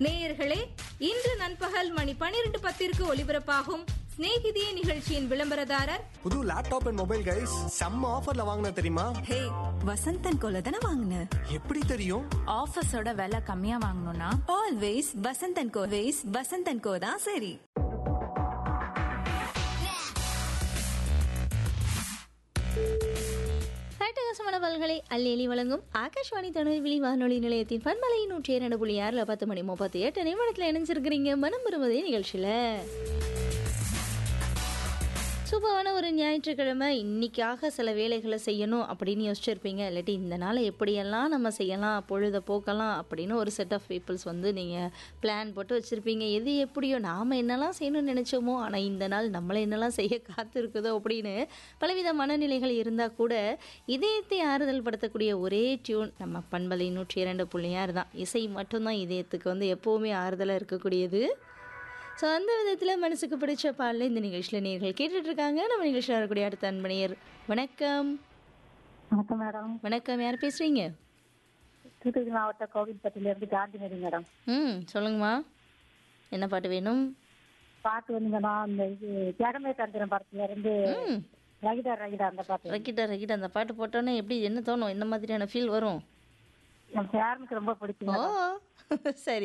நேயர்களே இன்று நண்பகல் மணி பனிரெண்டு பத்திற்கு ஒலிபரப்பாகும் சிநேகிதியே நிகழ்ச்சியின் விளம்பரதாரர் புது லேப்டாப் அண்ட் மொபைல் கைஸ் செம்ம ஆஃபர்ல வாங்கின தெரியுமா ஹே வசந்தன் கோல தானே வாங்கின எப்படி தெரியும் ஆஃபீஸோட விலை கம்மியா வாங்கணும்னா always Vasanthan co always Vasanthan co தான் சரி அட்டகாசமான பல்களை அள்ளி வழங்கும் ஆகாஷ்வாணி திருநெல்வேலி வானொலி நிலையத்தின் பன்மலை நூற்றி இரண்டு புள்ளி ஆறில் பத்து மணி முப்பத்தி எட்டு நிமிடத்தில் இணைஞ்சிருக்கிறீங்க மனம் வருவதே நிகழ்ச்சியில் சூப்பரான ஒரு ஞாயிற்றுக்கிழமை இன்னைக்காக சில வேலைகளை செய்யணும் அப்படின்னு யோசிச்சிருப்பீங்க இல்லாட்டி இந்த நாளை எப்படியெல்லாம் நம்ம செய்யலாம் பொழுத போக்கலாம் அப்படின்னு ஒரு செட் ஆஃப் பீப்புள்ஸ் வந்து நீங்கள் பிளான் போட்டு வச்சுருப்பீங்க எது எப்படியோ நாம் என்னெல்லாம் செய்யணும்னு நினச்சோமோ ஆனால் இந்த நாள் நம்மளை என்னெல்லாம் செய்ய காத்திருக்குதோ அப்படின்னு பலவித மனநிலைகள் இருந்தால் கூட இதயத்தை ஆறுதல் படுத்தக்கூடிய ஒரே டியூன் நம்ம பண்பலை நூற்றி இரண்டு புள்ளியார் தான் இசை மட்டும்தான் இதயத்துக்கு வந்து எப்போவுமே ஆறுதலாக இருக்கக்கூடியது ஸோ அந்த விதத்தில் மனசுக்கு பிடிச்ச பாடல இந்த நிகழ்ச்சியில் நேர்கள் கேட்டுட்டு இருக்காங்க நம்ம நிகழ்ச்சியில் வரக்கூடிய அடுத்த அன்பனையர் வணக்கம் வணக்கம் மேடம் வணக்கம் யார் பேசுகிறீங்க தூத்துக்குடி மாவட்டம் கோவில்பட்டியில இருந்து காந்திமதி மேடம் ம் சொல்லுங்கம்மா என்ன பாட்டு வேணும் பாட்டு வந்து மேடம் இந்த இது ஜெகமே தந்திரம் படத்துல இருந்து ம் ரகிதா ரகிதா அந்த பாட்டு ரக்கிட்ட ரக்கிட்ட அந்த பாட்டு போட்டோன்னே எப்படி என்ன தோணும் என்ன மாதிரியான ஃபீல் வரும் என் பேரனுக்கு ரொம்ப பிடிக்கும் ஓ சரி